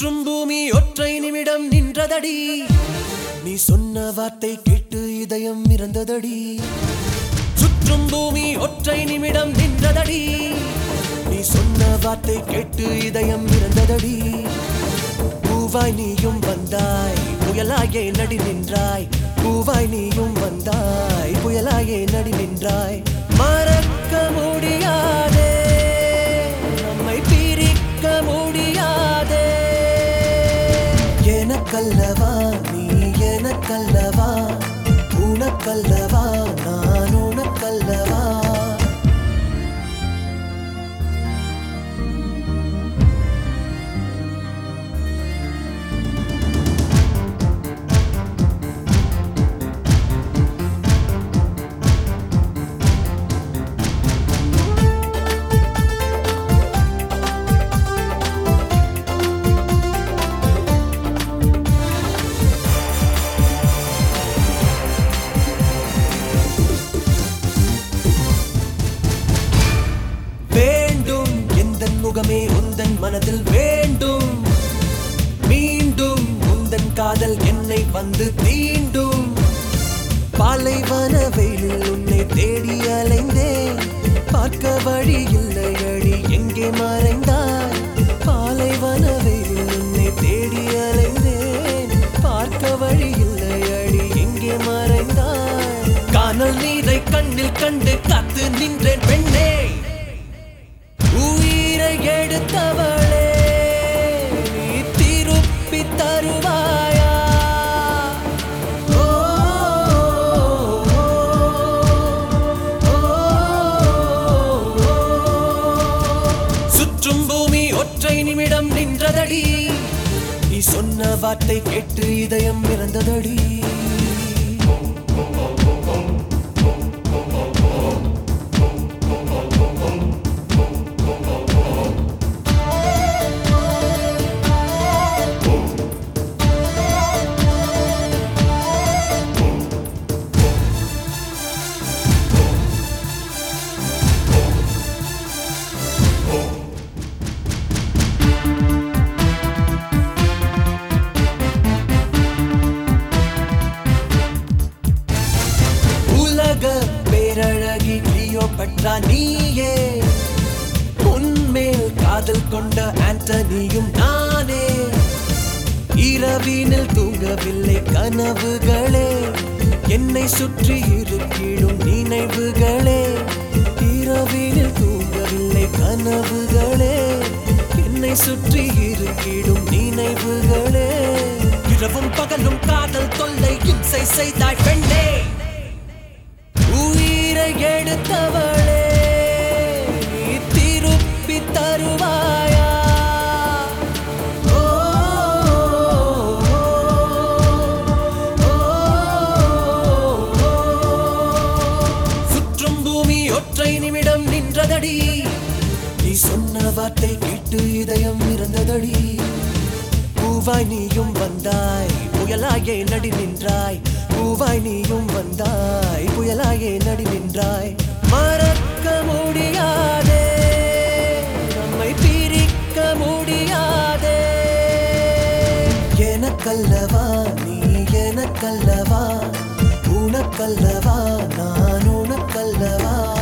சுற்றும் பூமி ஒற்றை நிமிடம் நின்றதடி நீ சொன்ன வார்த்தை கேட்டு இதயம் இறந்ததடி சுற்றும் பூமி ஒற்றை நிமிடம் நின்றதடி நீ சொன்ன வார்த்தை கேட்டு இதயம் இறந்ததடி பூவாய் நீயும் வந்தாய் புயலாயே நடி நின்றாய் பூவாய் நீயும் வந்தாய் புயலாயே நடி நின்றாய் மறக்க முடியாதே நம்மை பிரிக்க முடியாதே எனக்கல்லவா நீ எனக்கல்லவா உனக்கல்லவா நான் உனக்கல்லவா வேண்டும் எந்த முகமே உந்தன் மனதில் வேண்டும் மீண்டும் உந்தன் காதல் என்னை வந்து தீண்டும் பாலைவன வெயிலில் உன்னை தேடி அலைந்தேன் பார்க்க வழி இல்லை அழி எங்கே மறைந்தாய் பாலைவன வெயிலில் உன்னை தேடி அலைந்தேன் பார்க்க வழி இல்லை அழி எங்கே மறைந்தாய் காணல் நீரை கண்ணில் கண்டு காத்து நின்றேன் பெண்ணே உயிரை எடுத்தவளே நீ திருப்பி தருவாயா ஓ, ஓ, ஓ. சுற்றும் பூமி ஒற்றை நிமிடம் நின்றதடி நீ சொன்ன வார்த்தை கேட்டு இதயம் இறந்ததடி உலக பேரழகி கிளியோபட்ரா நீயே உன்மேல் காதல் கொண்ட ஆண்டனியும் நானே இரவினில் தூங்கவில்லை கனவுகளே என்னை சுற்றி இருக்கிடும் நினைவுகளே இரவினில் தூங்கவில்லை கனவுகளே என்னை சுற்றி இருக்கிடும் நினைவுகளே இரவும் பகலும் காதல் தொல்லை இம்சை செய்தாய் பெண்ணே உயிரை எடுத்தவளே நீ திருப்பி தருவாயா ஓ, ஓ, ஓ. சுற்றும் பூமி ஒற்றை நிமிடம் நின்றதடி நீ சொன்ன வார்த்தை கேட்டு இதயம் இறந்ததடி பூவாய் நீயும் வந்தாய் புயலாயே நடி நின்றாய் பூவாய் நீயும் வந்தாய் புயலாயே நடி நின்றாய் மறக்க முடியாதே நம்மை பிரிக்க முடியாதே எனக்கல்லவா நீ எனக்கல்லவா உனக்கல்லவா நான் உனக்கல்லவா